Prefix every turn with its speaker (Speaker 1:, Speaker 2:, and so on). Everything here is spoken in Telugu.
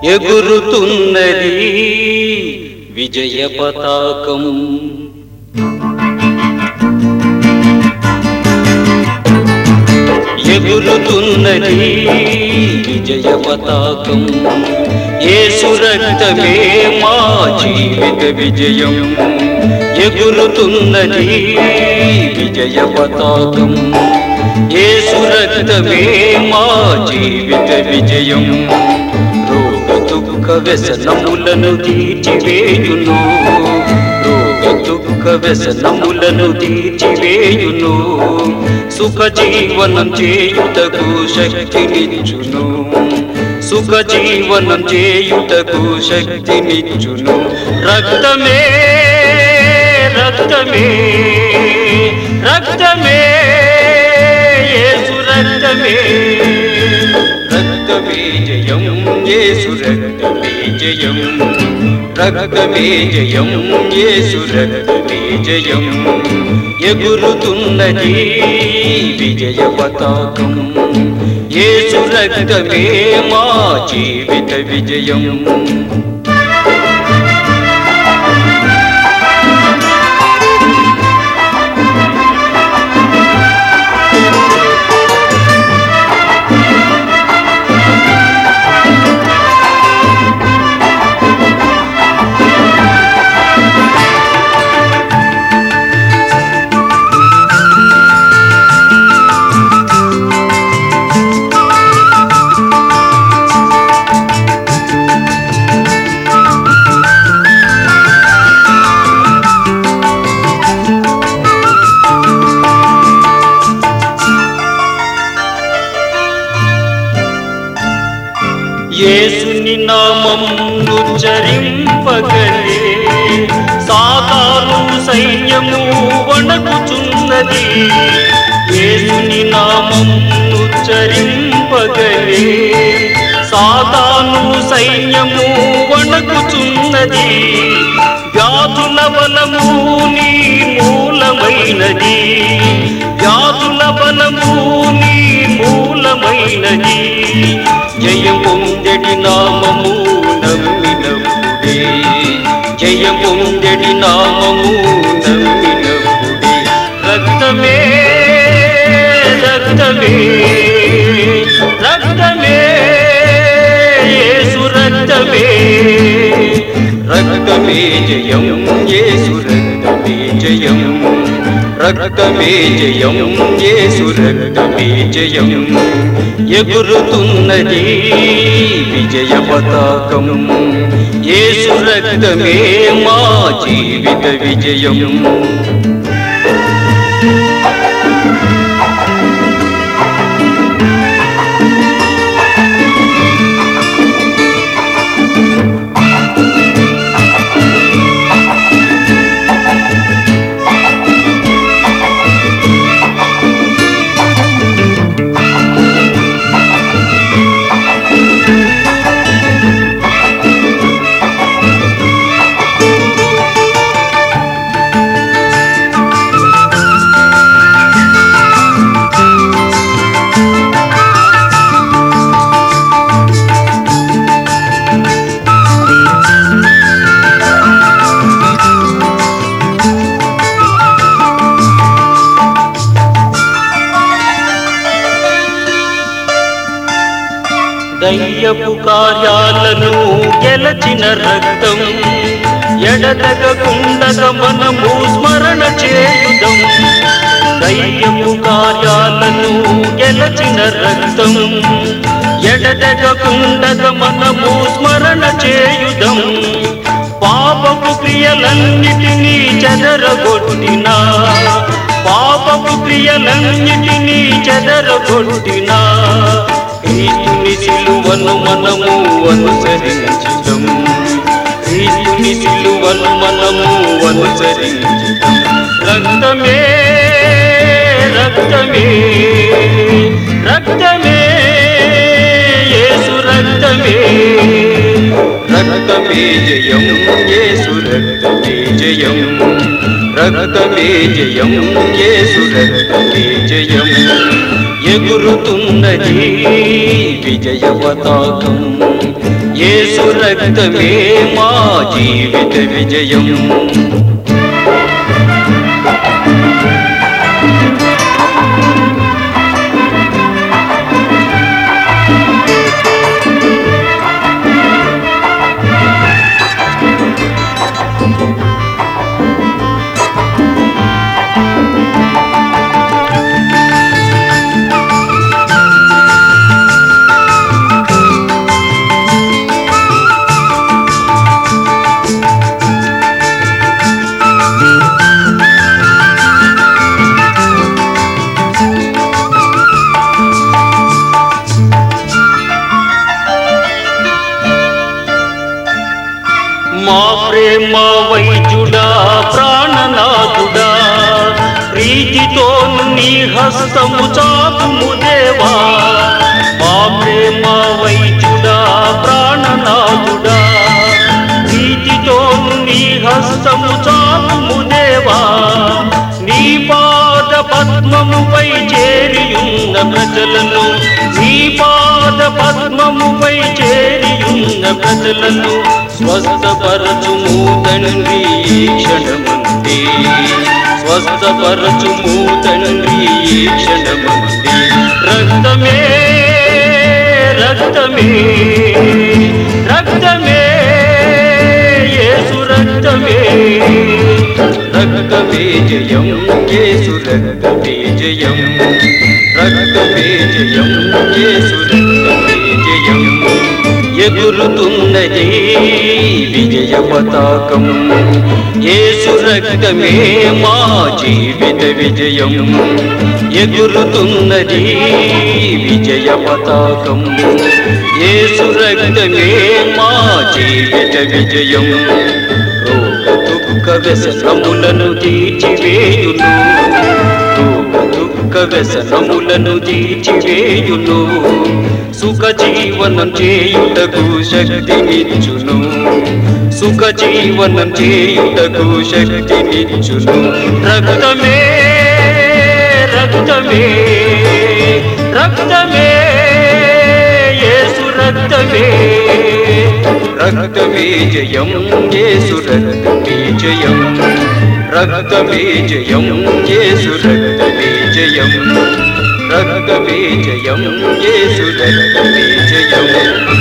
Speaker 1: ఎగురుతున్నది విజయ పతాకం ఎగురుతున్నది విజయ పతాకం యేసు రక్తమే మా జీవిత విజయం ఎగురుతున్నది విజయ పతాకం యేసు రక్తమే మా జీవిత విజయం రోగ దుఃఖ వ్యసనములను తీర్చివేయును రోగ దుఃఖ వ్యసనములను తీర్చివేయును సుఖ జీవనం చేయుటకు శక్తినిచ్చును సుఖ జీవనం చేయుటకు శక్తినిచ్చును రక్తమే రక్తమే రక్తమే యేసు రక్తమే రక్తమే జయం యేసు రక్తమే జయం రక్తమే జయం యేసు రక్తమే జయం ఎగురుతున్నది విజయ పతాకం యేసు రక్తమే మా జీవిత విజయం యేసుని నామమును చరింపగలే సాతాను సైన్యము వణకుచున్నది యేసుని నామమును చరింపగలే సాతాను సైన్యము వణకుచున్నది వ్యాధుల బలము నీ మూలమైనది వ్యాధుల బలము నీ మూలమైనది జయం పొందెడి నామము నమ్మినప్పుడే జయం పొందెడి నామము నమ్మినప్పుడే రక్తమే రక్తమే రక్తమే యేసు రక్తమే రక్తమే జయం యేసు రక్తమే జయం రక్తమే జయం యేసు రక్తమే జయం ఎగురుతున్నది విజయ పతాకం యేసు రక్తమే మా జీవిత విజయం దయ్యపు కార్యాలను గెలచిన రక్తం ఎడతగకుండగ మనము స్మరణ చేయుదం దయ్యపు కార్యాలను గెలచిన రక్తం ఎడతగకుండగ మనము స్మరణ చేయుదం పాపపు క్రియలన్నిటినీ చెదరగొట్టిన పాపపు క్రియలన్నిటినీ చెదరగొట్టిన క్రీస్తుని సిలువను మనము అనుసరించడం క్రీస్తుని సిలువను మనము అనుసరించడం రక్తమే రక్తమే రక్తమే యేసు రక్తమే రక్తమే జయం యేసు రక్తమే జయం రక్తమే జయం యేసు రక్తమే జయం ఎగురుతున్నది విజయ పతాకం యేసు రక్తమే మా జీవిత విజయం మా ప్రేమ వైద్యుడా ప్రాణనాథుడా ప్రీతితో నీ హస్తము చాపుము దేవా మా ప్రేమ వైద్యుడా ప్రాణనాథుడా ప్రీతితో నీ హస్తము చాపుము దేవా నీ పాద పద్మముపై చేరియున్న ప్రజలను నీ పాద పద్మముపై చేరియున్న ప్రజలను స్వస్థపరచుము తండ్రి ఈ క్షణమంది స్వస్థపరచుము తండ్రి ఈ క్షణమంది రక్తమే రక్తమే రక్తమే యేసు రక్తమే రక్తమే జయం యేసు రక్తమే జయం రక్తమే జయం యేసు రక్తమే జయం ఎగురుతున్నది విజయ పతాకం యేసు రక్తమే మా జీవిత విజయం ఎగురుతున్నది విజయ పతాకం యేసు రక్తమే మా జీవిత విజయం రోగ దుఃఖ వ్యసనములను తీర్చివేయును రోగ దుఃఖ వ్యసనములను తీర్చివేయును సుఖ జీవనం చేయుటకు శక్తినిచ్చును సుఖ జీవనం చేయుటకు శక్తినిచ్చును రక్తమే రక్తమే రక్తమే యేసు రక్తమే రక్తమే జయం యేసు రక్తమే జయం రక్తమే జయం యేసు రక్తమే జయం రక్తమే జయం యేసు రక్తమే జయం